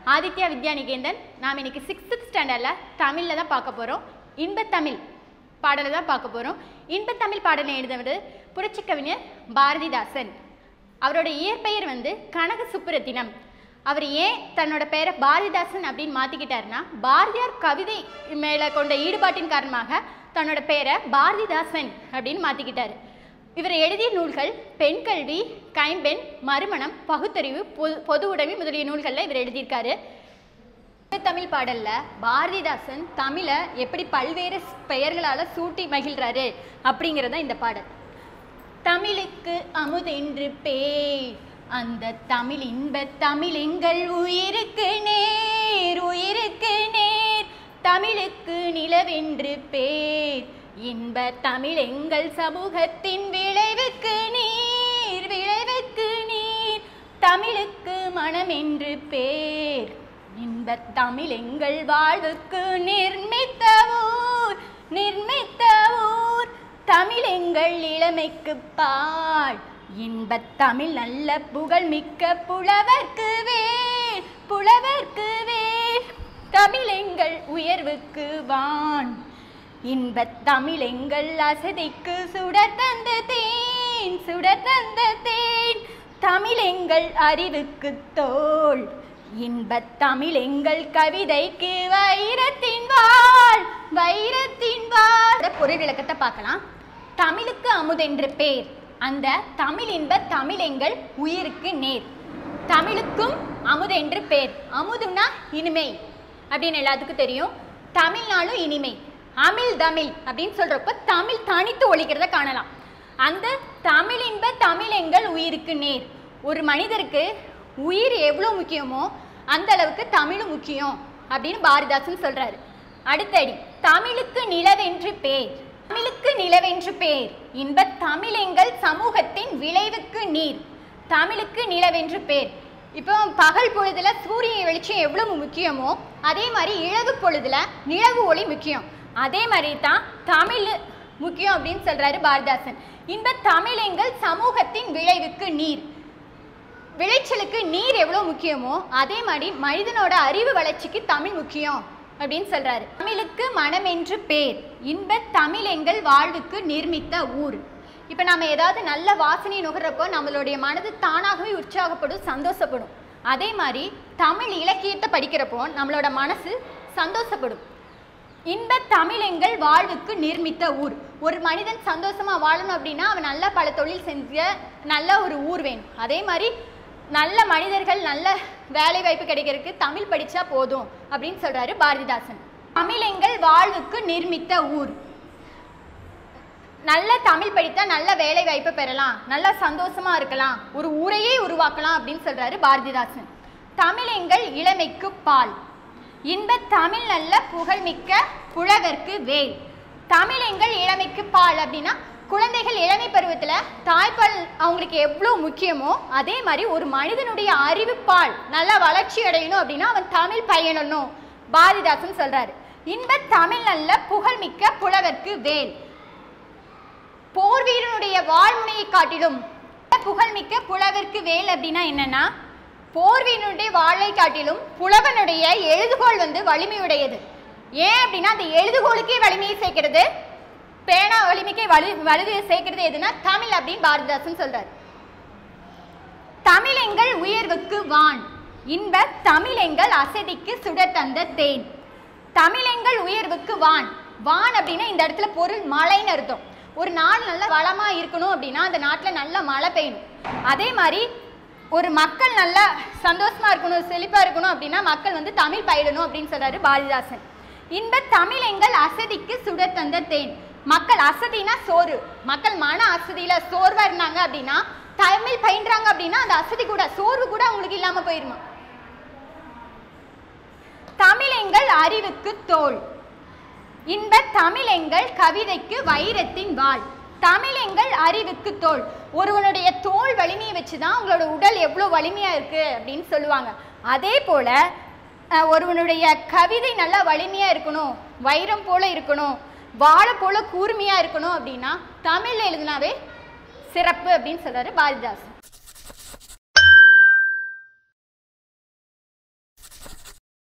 ஆதித்யா வித்யாநிகேந்தன் நாம் இன்னைக்கு சிக்ஸ்த் ஸ்டாண்டர்டில் தமிழில் தான் பார்க்க போகிறோம் இன்பத்தமிழ் பாடலை தான் பார்க்க போகிறோம் இன்பத்தமிழ் பாடலை எழுதுவது புரட்சி கவிஞர் பாரதிதாசன் அவரோட இயற்பெயர் வந்து கனக சுப்புரத்தினம் அவர் ஏன் தன்னோட பெயரை பாரதிதாசன் அப்படின்னு மாற்றிக்கிட்டாருன்னா பாரதியார் கவிதை மேலே கொண்ட ஈடுபாட்டின் காரணமாக தன்னோட பெயரை பாரதிதாசன் அப்படின்னு மாற்றிக்கிட்டாரு இவர் எழுதிய நூல்கள் பெண் கல்வி கைம்பெண் மறுமணம் பகுத்தறிவு பொது பொது உடைமை முதலிய நூல்களில் இவர் எழுதியிருக்காரு தமிழ் பாடல்ல பாரதிதாசன் தமிழை எப்படி பல்வேறு பெயர்களால சூட்டி மகிழ்றாரு அப்படிங்கிறத இந்த பாடல் தமிழுக்கு அமுதென்று பேர் அந்த தமிழ் இன்ப தமிழ் எங்கள் உயிருக்கு நேர் உயிருக்கு நேர் தமிழுக்கு நிலவென்று பேர் இன்ப தமிழ் எங்கள் சமூகத்தின் விளைவுக்கு நீர் விளைவுக்கு நீர் தமிழுக்கு மனம் என்று பேர் இன்ப தமிழ் எங்கள் வாழ்வுக்கு நிர்மித்த ஊர் நிர்மித்த ஊர் தமிழ் எங்கள் இளமைக்கு பால் இன்பத் தமிழ் நல்ல புகழ் மிக்க புலவர்க்கு வேல் புலவர்க்கு வேல் தமிழ் எங்கள் உயர்வுக்கு வான் இன்பத் தமிழ் எங்கள் அசதிக்கு சுடர் தந்த தேன் சுடர் தந்த தேன் தமிழ் எங்கள் அறிவுக்கு தோல் இன்பத் தமிழ் எங்கள் கவிதைக்கு வைரத்தின் வாழ் வைரத்தின் வாழ் பொருள் விளக்கத்தை பார்க்கலாம் தமிழுக்கு அமுதென்று பேர் அந்த தமிழ் இன்ப தமிழ் எங்கள் உயிருக்கு நேர் தமிழுக்கும் அமுதென்று பேர் அமுதுன்னா இனிமை அப்படின்னு எல்லாத்துக்கும் தெரியும் தமிழ்னாலும் இனிமை அமிழ் தமிழ் அப்படின்னு சொல்றப்ப தமிழ் தனித்து ஒழிக்கிறத காணலாம் அந்த தமிழ் இன்ப தமிழ் எங்கள் உயிருக்கு நேர் ஒரு மனிதருக்கு உயிர் எவ்வளோ முக்கியமோ அந்த அளவுக்கு தமிழும் முக்கியம் அப்படின்னு பாரதிதாசன் சொல்றாரு அடுத்தடி தமிழுக்கு நிலவென்று பேர் தமிழுக்கு நிலவென்று பேர் இன்ப தமிழ் எங்கள் சமூகத்தின் விளைவுக்கு நீர் தமிழுக்கு நிலவென்று பேர் இப்போ பகல் பொழுதுல சூரிய வெளிச்சம் எவ்வளவு முக்கியமோ அதே மாதிரி இழவு பொழுதுல நிலவு ஒளி முக்கியம் அதே மாதிரி தான் தமிழ் முக்கியம் அப்படின்னு சொல்றாரு பாரதிதாசன் இன்ப தமிழ் எங்கள் சமூகத்தின் விளைவுக்கு நீர் விளைச்சலுக்கு நீர் எவ்வளோ முக்கியமோ அதே மாதிரி மனிதனோட அறிவு வளர்ச்சிக்கு தமிழ் முக்கியம் அப்படின்னு சொல்றாரு தமிழுக்கு மனம் என்று பேர் இன்ப தமிழ் எங்கள் வாழ்வுக்கு நிர்மித்த ஊர் இப்போ நம்ம ஏதாவது நல்ல வாசனையை நுகர்றப்போ நம்மளுடைய மனது தானாகவே உற்சாகப்படும் சந்தோஷப்படும் அதே மாதிரி தமிழ் இலக்கியத்தை படிக்கிறப்போ நம்மளோட மனசு சந்தோஷப்படும் இன்ப தமிழ் எங்கள் வாழ்வுக்கு நிர்மித்த ஊர் ஒரு மனிதன் சந்தோஷமா வாழணும் அப்படின்னா அவன் நல்ல பல தொழில் செஞ்ச நல்ல ஒரு ஊர் வேணும் அதே மாதிரி நல்ல மனிதர்கள் நல்ல வேலை வாய்ப்பு கிடைக்கிறதுக்கு தமிழ் படிச்சா போதும் அப்படின்னு சொல்றாரு பாரதிதாசன் தமிழ் எங்கள் வாழ்வுக்கு நிர்மித்த ஊர் நல்ல தமிழ் படித்தா நல்ல வேலை வாய்ப்பு பெறலாம் நல்ல சந்தோஷமா இருக்கலாம் ஒரு ஊரையே உருவாக்கலாம் அப்படின்னு சொல்றாரு பாரதிதாசன் தமிழ் எங்கள் இளமைக்கு பால் இன்ப தமிழ் நல்ல புகழ்மிக்க புலவர்க்கு வேல் தமிழ் எங்கள் இளமைக்கு பால் அப்படின்னா குழந்தைகள் இளமை பருவத்துல தாய்ப்பால் அவங்களுக்கு எவ்வளோ முக்கியமோ அதே மாதிரி ஒரு மனிதனுடைய அறிவுப்பால் நல்லா வளர்ச்சி அடையணும் அப்படின்னா அவன் தமிழ் பயிலணும் பாரதிதாசன் சொல்றாரு இன்ப தமிழ் நல்ல புகழ்மிக்க புலவர்க்கு வேல் போர் வீரனுடைய வாழ்முனையை காட்டிலும் புகழ்மிக்க புலவர்க்கு வேல் அப்படின்னா என்னன்னா போர் வீரனுடைய வாளை காட்டிலும் புலவனுடைய எழுதுகோள் வந்து வலிமையுடையது ஏன் அப்படின்னா அந்த எழுதுகோளுக்கே வலிமையை சேர்க்கிறது பேனா வலிமைக்கே வலு வலுவையை சேர்க்கிறது எதுனா தமிழ் அப்படின்னு பாரதிதாசன் சொல்றாரு தமிழ் எங்கள் உயர்வுக்கு வான் இன்ப தமிழ் எங்கள் அசதிக்கு சுடர் தந்த தேன் தமிழ் எங்கள் உயர்வுக்கு வான் வான் அப்படின்னா இந்த இடத்துல பொருள் மழைன்னு அர்த்தம் ஒரு நாடு நல்ல வளமா இருக்கணும் அப்படின்னா அந்த நாட்டில் நல்ல மழை பெய்யணும் அதே மாதிரி ஒரு மக்கள் நல்லா சந்தோஷமா இருக்கணும் செழிப்பா இருக்கணும் அப்படின்னா மக்கள் வந்து தமிழ் பயிலணும் அப்படின்னு சொல்றாரு பாரதிதாசன் இன்ப தமிழ் எங்கள் அசதிக்கு சுடர் தந்த தேன் மக்கள் அசதினா சோறு மக்கள் மன அசதியில சோர்வா இருந்தாங்க அப்படின்னா தமிழ் பயின்றாங்க அப்படின்னா அந்த அசதி கூட சோர்வு கூட அவங்களுக்கு இல்லாம போயிருமா தமிழ் எங்கள் அறிவுக்கு தோல் இன்ப தமிழ் எங்கள் கவிதைக்கு வைரத்தின் வாள் தமிழ் எங்கள் அறிவுக்கு தோல் ஒருவனுடைய தோல் வலிமையை வச்சு தான் உங்களோட உடல் எவ்வளோ வலிமையாக இருக்குது அப்படின்னு சொல்லுவாங்க அதே போல் அஹ், ஒருவனுடைய கவிதை நல்லா வலிமையாக இருக்கணும் வைரம் போல இருக்கணும் வாழை போல கூர்மையாக இருக்கணும் அப்படின்னா தமிழ் எழுதினாவே சிறப்பு அப்படின்னு சொல்றாரு பாரதிதாசன்